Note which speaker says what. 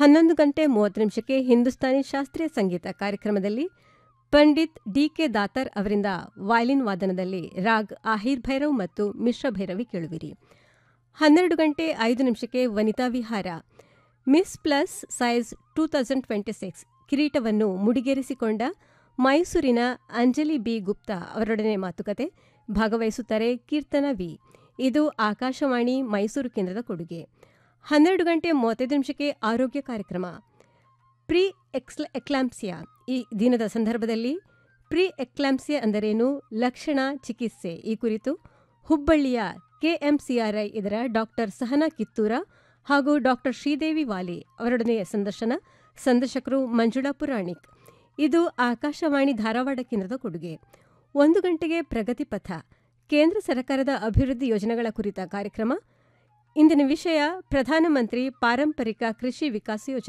Speaker 1: ಹನ್ನೊಂದು ಗಂಟೆ ಮೂವತ್ತು ನಿಮಿಷಕ್ಕೆ ಹಿಂದೂಸ್ತಾನಿ ಶಾಸ್ತ್ರೀಯ ಸಂಗೀತ ಕಾರ್ಯಕ್ರಮದಲ್ಲಿ ಪಂಡಿತ್ ಡಿ ಕೆ ದಾತರ್ ಅವರಿಂದ ವಯಲಿನ್ ವಾದನದಲ್ಲಿ ರಾಗ್ ಆಹಿರ್ ಭೈರವ್ ಮತ್ತು ಮಿಶ್ರ ಭೈರವಿ ಕೇಳುವಿರಿ ಹನ್ನೆರಡು ಗಂಟೆ ಐದು ನಿಮಿಷಕ್ಕೆ Vanitha Vihara Miss Plus Size two thousand twenty six ಕಿರೀಟವನ್ನು ಮುಡಿಗೇರಿಸಿಕೊಂಡ ಮೈಸೂರಿನ ಅಂಜಲಿ ಬಿ ಗುಪ್ತಾ ಅವರೊಡನೆ ಮಾತುಕತೆ ಭಾಗವಹಿಸುತ್ತಾರೆ ಕೀರ್ತನ ವಿ ಇದು ಆಕಾಶವಾಣಿ ಮೈಸೂರು ಕೇಂದ್ರದ ಕೊಡುಗೆ ಹನ್ನೆರಡು ಗಂಟೆ ಮೂವತ್ತೈದು ನಿಮಿಷಕ್ಕೆ ಆರೋಗ್ಯ ಕಾರ್ಯಕ್ರಮ ಪ್ರೀ ಎಕ್ಸ್ಲ ಎಕ್ಲಾಂಪ್ಸಿಯಾ ಈ ದಿನದ ಸಂದರ್ಭದಲ್ಲಿ ಪ್ರೀ ಎಕ್ಲಾಂಪ್ಸಿಯಾ ಅಂದರೇನು ಲಕ್ಷಣ ಚಿಕಿತ್ಸೆ ಈ ಕುರಿತು ಹುಬ್ಬಳ್ಳಿಯ ಕೆಎಂಸಿಆರ್ಐ ಇದರ ಡಾಕ್ಟರ್ ಸಹನಾ ಕಿತ್ತೂರ ಹಾಗೂ ಡಾಕ್ಟರ್ ಶ್ರೀದೇವಿ ವಾಲಿ ಅವರೊಡನೆ ಸಂದರ್ಶನ ಸಂದರ್ಶಕರು ಮಂಜುಳಾ ಪುರಾಣಿಕ್ ಇದು ಆಕಾಶವಾಣಿ ಧಾರವಾಡ ಕೇಂದ್ರದ ಕೊಡುಗೆ ಒಂದು ಗಂಟೆಗೆ ಪ್ರಗತಿ ಪಥ ಕೇಂದ್ರ ಸರ್ಕಾರದ ಅಭಿವೃದ್ಧಿ ಯೋಜನೆಗಳ ಕುರಿತ ಕಾರ್ಯಕ್ರಮ ಇಂದಿನ ವಿಷಯ ಪ್ರಧಾನಮಂತ್ರಿ ಪಾರಂಪರಿಕ ಕೃಷಿ ವಿಕಾಸ ಯೋಜನೆ